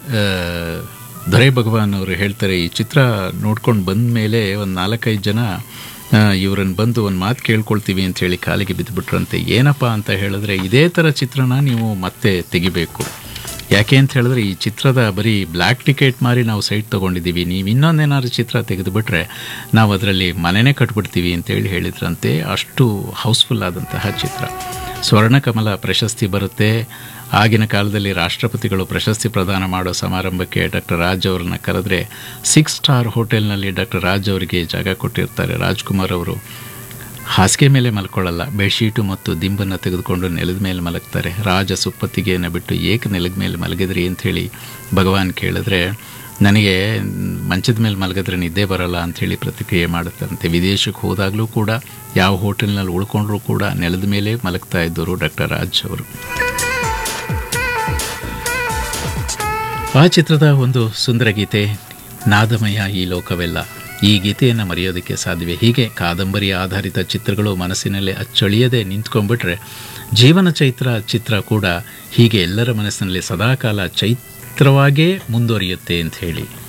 ಆ, ದೊರೆ ಭಗವಾನ್ ಅವರು ಹೇಳ್ತಾರೆ ಈ ಚಿತ್ರ ನೋಡ್ಕೊಂಡು ಬಂದ ಮೇಲೆ ಒಂದು ನಾಲ್ಕೈದು ಜನ ಇವರನ್ನು ಬಂದು ಒಂದು ಮಾತು ಕೇಳ್ಕೊಳ್ತೀವಿ ಅಂತ ಹೇಳಿ ಕಾಲಿಗೆ ಬಿದ್ದುಬಿಟ್ರಂತೆ ಏನಪ್ಪ ಅಂತ ಹೇಳಿದ್ರೆ ಇದೇ ಥರ ಚಿತ್ರನ ನೀವು ಮತ್ತೆ ತೆಗಿಬೇಕು ಯಾಕೆ ಅಂತ ಹೇಳಿದ್ರೆ ಈ ಚಿತ್ರದ ಬರೀ ಬ್ಲ್ಯಾಕ್ ಟಿಕೆಟ್ ಮಾರಿ ನಾವು ಸೈಟ್ ತೊಗೊಂಡಿದ್ದೀವಿ ನೀವು ಇನ್ನೊಂದೇನಾದ್ರು ಚಿತ್ರ ತೆಗೆದುಬಿಟ್ರೆ ನಾವು ಅದರಲ್ಲಿ ಮನೆನೇ ಕಟ್ಬಿಡ್ತೀವಿ ಅಂತೇಳಿ ಹೇಳಿದ್ರಂತೆ ಅಷ್ಟು ಹೌಸ್ಫುಲ್ ಆದಂತಹ ಚಿತ್ರ ಸ್ವರ್ಣಕಮಲ ಪ್ರಶಸ್ತಿ ಬರುತ್ತೆ ಆಗಿನ ಕಾಲದಲ್ಲಿ ರಾಷ್ಟ್ರಪತಿಗಳು ಪ್ರಶಸ್ತಿ ಪ್ರದಾನ ಮಾಡೋ ಸಮಾರಂಭಕ್ಕೆ ಡಾಕ್ಟರ್ ರಾಜ್ ಅವರನ್ನ ಕರೆದ್ರೆ ಸಿಕ್ಸ್ ಸ್ಟಾರ್ ಹೋಟೆಲ್ನಲ್ಲಿ ಡಾಕ್ಟರ್ ರಾಜ್ ಅವರಿಗೆ ಜಾಗ ಕೊಟ್ಟಿರ್ತಾರೆ ರಾಜ್ಕುಮಾರ್ ಅವರು ಹಾಸಿಗೆ ಮೇಲೆ ಮಲ್ಕೊಳ್ಳಲ್ಲ ಬೆಡ್ಶೀಟು ಮತ್ತು ದಿಂಬನ್ನು ತೆಗೆದುಕೊಂಡು ನೆಲದ ಮೇಲೆ ಮಲಗ್ತಾರೆ ರಾಜ ಸುಪ್ಪತ್ತಿಗೆಯನ್ನು ಬಿಟ್ಟು ಏಕ ನೆಲದ ಮೇಲೆ ಮಲಗಿದ್ರಿ ಅಂಥೇಳಿ ಭಗವಾನ್ ಕೇಳಿದ್ರೆ ನನಗೆ ಮಂಚದ ಮೇಲೆ ಮಲಗಿದ್ರೆ ನಿದ್ದೆ ಬರಲ್ಲ ಅಂಥೇಳಿ ಪ್ರತಿಕ್ರಿಯೆ ಮಾಡುತ್ತಂತೆ ವಿದೇಶಕ್ಕೆ ಹೋದಾಗಲೂ ಕೂಡ ಯಾವ ಹೋಟೆಲ್ನಲ್ಲಿ ಉಳ್ಕೊಂಡ್ರೂ ಕೂಡ ನೆಲದ ಮೇಲೆ ಮಲಗ್ತಾ ಇದ್ದರು ಡಾಕ್ಟರ್ ರಾಜ್ ಅವರು ಆ ಚಿತ್ರದ ಒಂದು ಸುಂದರ ಗೀತೆ ನಾದಮಯ ಈ ಲೋಕವೆಲ್ಲ ಈ ಗೀತೆಯನ್ನು ಮರೆಯೋದಕ್ಕೆ ಸಾಧ್ಯವೇ ಹೀಗೆ ಕಾದಂಬರಿ ಆಧಾರಿತ ಚಿತ್ರಗಳು ಮನಸ್ಸಿನಲ್ಲಿ ಅಚ್ಚಳಿಯದೆ ನಿಂತ್ಕೊಂಡ್ಬಿಟ್ರೆ ಜೀವನ ಚೈತ್ರ ಚಿತ್ರ ಕೂಡ ಹೀಗೆ ಎಲ್ಲರ ಮನಸ್ಸಿನಲ್ಲಿ ಸದಾಕಾಲ ಚೈತ್ರವಾಗೇ ಮುಂದುವರಿಯುತ್ತೆ ಅಂತ ಹೇಳಿ